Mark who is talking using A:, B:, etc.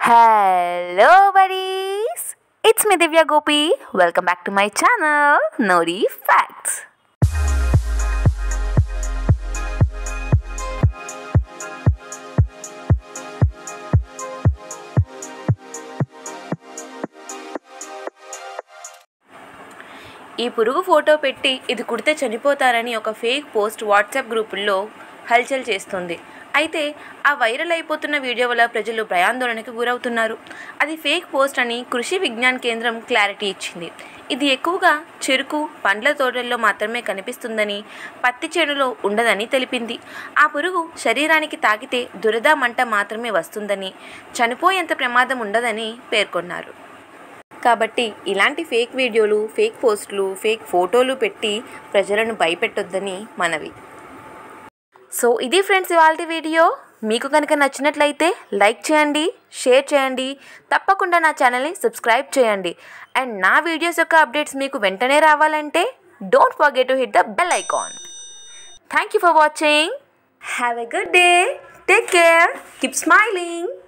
A: Hello, buddies! It's me, Divya Gopi. Welcome back to my channel, Nori Facts.
B: ఈ పురుగు photo పెట్టి ఇది కుడితే చనిపోతారని ఒక ఫేక్ పోస్ట్ వాట్సాప్ గ్రూపుల్లో హల్చల్ చేస్తుంది అయితే ఆ వైరల్ అయిపోతున్న వీడియో వల్ల ప్రజలు భయాందోళనకు గురవుతున్నారు అది ఫేక్ పోస్ట్ అని కృషి విజ్ఞాన్ కేంద్రం క్లారిటీ ఇచ్చింది ఇది ఎక్కువగా చెరుకు పండ్ల తోటల్లో మాత్రమే కనిపిస్తుందని పత్తి చేనులో ఉండదని తెలిపింది ఆ పురుగు శరీరానికి తాకితే దురద మంట మాత్రమే వస్తుందని చనిపోయేంత ప్రమాదం ఉండదని పేర్కొన్నారు కాబట్టి ఇలాంటి ఫేక్ వీడియోలు ఫేక్ పోస్టులు ఫేక్ ఫోటోలు పెట్టి ప్రజలను భయపెట్టొద్దని మనవి సో ఇది ఫ్రెండ్స్ ఇవాళ వీడియో మీకు కనుక నచ్చినట్లయితే లైక్ చేయండి షేర్ చేయండి తప్పకుండా నా ఛానల్ని సబ్స్క్రైబ్ చేయండి అండ్ నా వీడియోస్ యొక్క అప్డేట్స్ మీకు వెంటనే రావాలంటే don't forget to hit the bell icon thank you for watching have a good day take care keep smiling